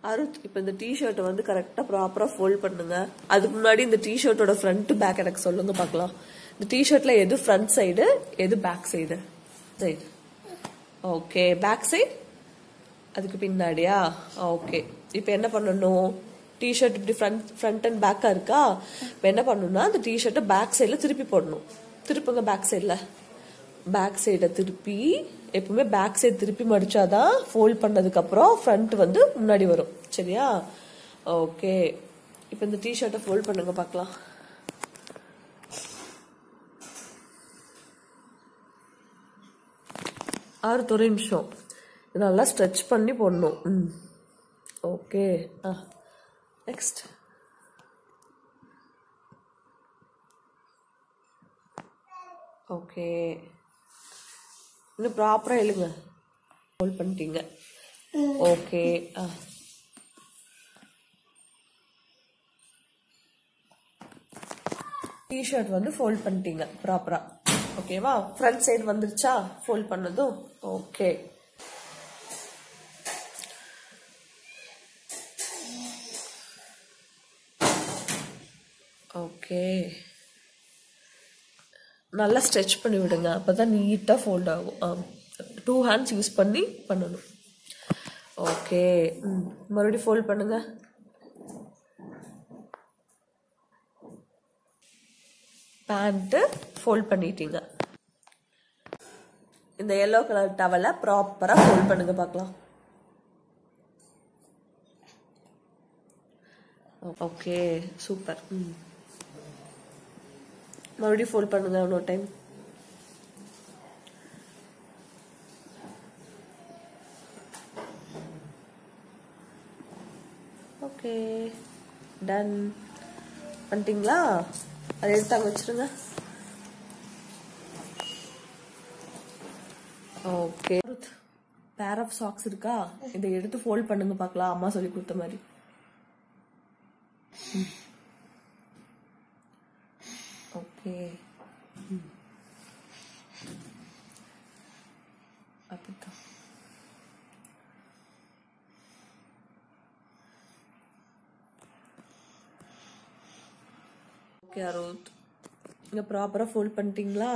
அருத் இப்போ இந்த டிஷர்ட்டை வந்து கரெக்டாக ப்ராப்பராக ஃபோல்ட் பண்ணுங்க அதுக்கு முன்னாடி இந்த டிஷர்ட்டோட ஃப்ரண்ட் பேக் எனக்கு சொல்லுங்க பார்க்கலாம் இந்த டிஷர்ட்ல எது ஃப்ரண்ட் சைடு எது back side side okay back side அதுக்கு பின்னாடியா ஓகே இப்போ என்ன பண்ணணும் டிஷர்ட் இப்படி ஃப்ரண்ட் ஃப்ரண்ட் அண்ட் பேக்கா இருக்கா இப்போ என்ன பண்ணணும்னா அந்த டிஷர்ட்டை பேக் சைடில் திருப்பி போடணும் திருப்புங்க பேக் சைடில் பேக் சைடை திருப்பி எப்பவுமே பேக் சைடு திருப்பி மடிச்சாதான் ஃபோல்ட் பண்ணதுக்கு அப்புறம் ஃப்ரண்ட் வந்து முன்னாடி வரும் சரியா ஓகே இப்போ இந்த டிஷர்ட்டை ஃபோல்ட் பண்ணுங்க பார்க்கலாம் ஆறு ஒரு நிமிஷம் இது நல்லா ஸ்ட்ரெச் பண்ணி போடணும் ம் ஓகே ஆ நெக்ஸ்ட் ஓகே இன்னும் ப்ராப்பராக எழுங்க ஹோல்ட் பண்ணிட்டீங்க ஓகே ஆ டிஷர்ட் வந்து ஃபோல்ட் பண்ணிட்டீங்க ப்ராப்பரா ஓகேவா ஃப்ரண்ட் சைடு வந்துருச்சா ஃபோல்ட் பண்ணதும் ஓகே ஓகே நல்லா ஸ்ட்ரெச் பண்ணி விடுங்க அப்பதான் நீட்டாக ஃபோல்ட் ஆகும் டூ ஹேண்ட்ஸ் யூஸ் பண்ணி பண்ணணும் ஓகே ம் மறுபடியும் ஃபோல்ட் பண்ணுங்க பேண்ட்டு ஃபோல்ட் பண்ணிட்டீங்க இந்த எல்லோ கலர் டவலை ப்ராப்பராக ஃபோல்ட் பண்ணுங்க பார்க்கலாம் ஓகே சூப்பர் ம் மறுபடியும் ஃபோல்ட் பண்ணுங்க இன்னொரு டைம் ஓகே டன் பண்ணிட்டீங்களா அதை எடுத்து அங்கே வச்சிருங்க ஓகே பேர் ஆஃப் சாக்ஸ் இருக்கா இதை எடுத்து ஃபோல்ட் பண்ணுங்க பார்க்கலாம் அம்மா சொல்லி கொடுத்த மாதிரி ஓகே அப்படித்தான் ஓகே அருத் இங்க ப்ராப்பரா ஃபோல்ட் பண்ணிட்டீங்களா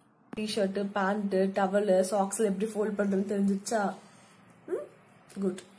டிஷர்ட் பேண்ட் டவல் சாக்ஸ்ல எப்படி ஃபோல்ட் பண்றதுன்னு தெரிஞ்சிச்சா குட்